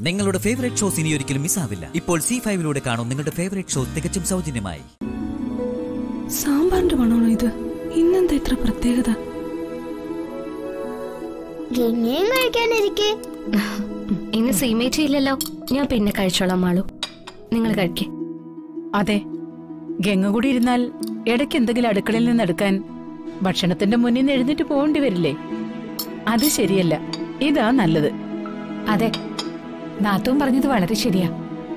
നിങ്ങളുടെ favourite shows ഇനി ഒരിക്കലും മിസ്സാവില്ല ഇപ്പോൾ സി ഫൈവിലൂടെ കാണും നിങ്ങളുടെ ഫേവറേറ്റ് ഷോ തികച്ചും സൗജന്യമായി സാമ്പാറിന്റെ മണമാണോ ഇത് ഇന്നെന്താ ഇത്ര പ്രത്യേകത ഗംഗയും കഴിക്കാനിരിക്കെ ഇന്ന് സീമേറ്റി ഇല്ലല്ലോ ഞാൻ പിന്നെ കഴിച്ചോളാം മാളു നിങ്ങൾ കഴിക്കേ അതെ ഗംഗ കൂടി ഇരുന്നാൽ ഇടയ്ക്ക് എന്തെങ്കിലും അടുക്കളയിൽ നിന്ന് എടുക്കാൻ ഭക്ഷണത്തിന്റെ മുന്നിൽ നിന്ന് എഴുന്നേറ്റ് പോകേണ്ടി വരില്ലേ അത് ശരിയല്ല ഇതാ നല്ലത് അതെ നാത്തവും പറഞ്ഞത് വളരെ ശരിയാ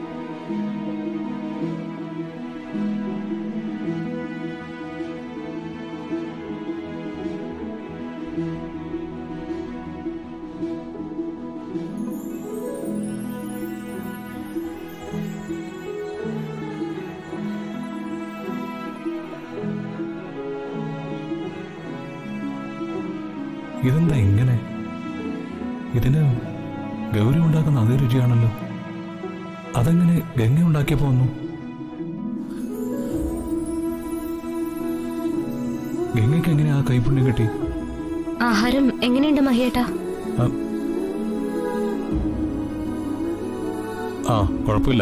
ഇതെന്താ ഇങ്ങനെ ഇതിന് ഗൗരി ഉണ്ടാക്കുന്ന അതേ രുചിയാണല്ലോ അതെങ്ങനെ ഗംഗ ഉണ്ടാക്കിയപ്പോ വന്നു ഗംഗയ്ക്ക് എങ്ങനെ ആ കൈപ്പുണ്യം കിട്ടി ആഹാരം എങ്ങനെയുണ്ട് മഹിയേട്ടാ ആ. ആ കുഴപ്പമില്ല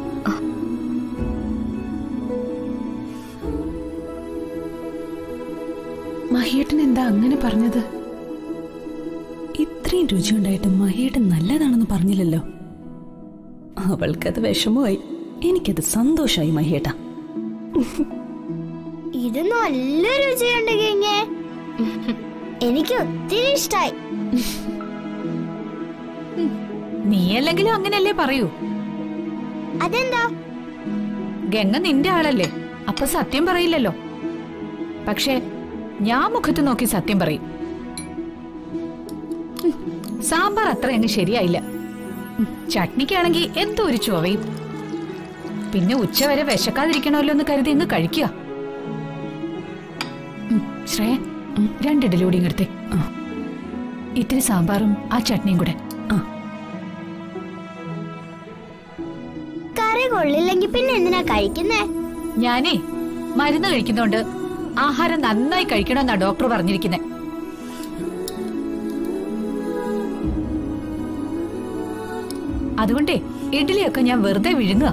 മഹിയേട്ടൻ എന്താ അങ്ങനെ പറഞ്ഞത് ഇത്രയും രുചിയുണ്ടായിട്ട് മഹിയേട്ടൻ നല്ലതാണെന്ന് പറഞ്ഞില്ലല്ലോ അവൾക്കത് വിഷമമായി എനിക്കത് സന്തോഷമായി മഹിയേട്ട ഇത് നല്ല രുചിയുണ്ട് ഗംഗേ എനിക്ക് ഒത്തിരി ഇഷ്ടായി നീയല്ലെങ്കിലും അങ്ങനെയല്ലേ പറയൂ അതെന്താ ഗംഗ നിന്റെ ആളല്ലേ അപ്പൊ സത്യം പറയില്ലല്ലോ പക്ഷേ ഞാൻ മുഖത്ത് നോക്കി സത്യം പറയും ഉം, സാമ്പാർ അത്ര അങ്ങ് ശരിയായില്ല ഉം, ചട്നിക്കാണെങ്കിൽ എന്തോ ഒരു ചുവയും പിന്നെ ഉച്ചവരെ വിശക്കാതിരിക്കണമല്ലോ എന്ന് കരുതി ഇങ്ങ് കഴിക്കുക ഉം, ശ്രേയ ഉം, രണ്ട് ഇഡലി എടുത്തേ ഇത്തിരി സാമ്പാറും ആ ചട്നിയും കൂടെ കറി കൊള്ളില്ലെങ്കിൽ പിന്നെ എന്തിനാ കഴിക്കുന്നേ ഞാനേ മരുന്ന് കഴിക്കുന്നോണ്ട് ആഹാരം നന്നായി കഴിക്കണമെന്നാ ഡോക്ടർ പറഞ്ഞിരിക്കുന്നത് അതുകൊണ്ടേ ഇഡ്ഡലിയൊക്കെ ഞാൻ വെറുതെ വിഴുങ്ങുക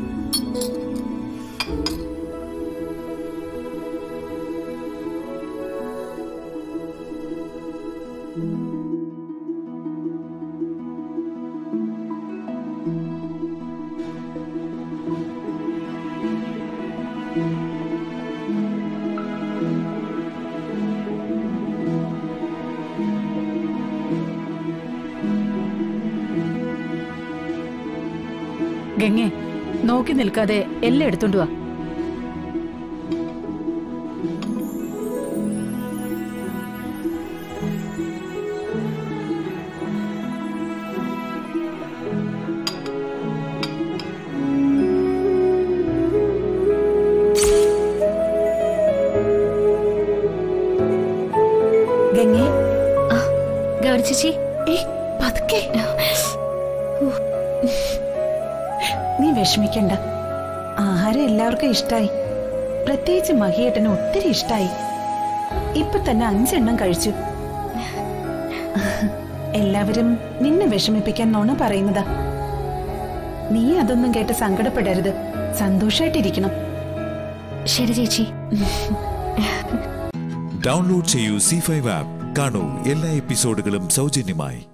ഗംഗെ നോക്കി നിൽക്കാതെ എല്ലാം എടുത്തോണ്ട് വാ ഗംഗേ ആ ഗൗരി ചേച്ചി ഏ പതുക്കെ നീ വിഷമിക്കണ്ട ആഹാരം എല്ലാവർക്കും ഇഷ്ടായി പ്രത്യേകിച്ച് മഹിയേട്ടന് ഒത്തിരി ഇഷ്ടായി ഇപ്പൊ തന്നെ അഞ്ചെണ്ണം കഴിച്ചു എല്ലാവരും നിന്നെ വിഷമിപ്പിക്കാൻ നോണ പറയുന്നതാ നീ അതൊന്നും കേട്ട് സങ്കടപ്പെടരുത് സന്തോഷായിട്ടിരിക്കണം ശരി ചേച്ചി ഡൗൺലോഡ് ചെയ്യൂ സി ഫൈവ് ആപ്പ് കാണൂ എല്ലാ എപ്പിസോഡുകളും സൗജന്യമായി